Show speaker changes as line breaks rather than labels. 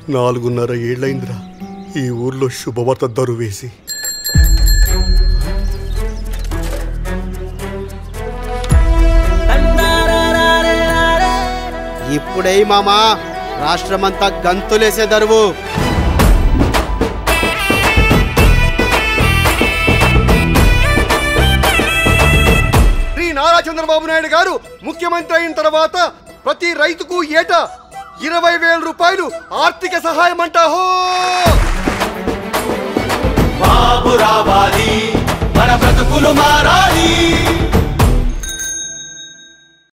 నాలుగున్నర ఏళ్ళైందిరా ఈ ఊర్లో శుభవార్త దరువేసి
ఇప్పుడై మామా రాష్ట్రమంతా గంతులేసే దరువు
శ్రీ నారా చంద్రబాబు నాయుడు గారు ముఖ్యమంత్రి అయిన తర్వాత ప్రతి రైతుకు ఏటా ఇరవై వేల రూపాయలు ఆర్థిక సహాయం అంటాహో
బాబు రావాలి మన బ్రతుకులు మారాలి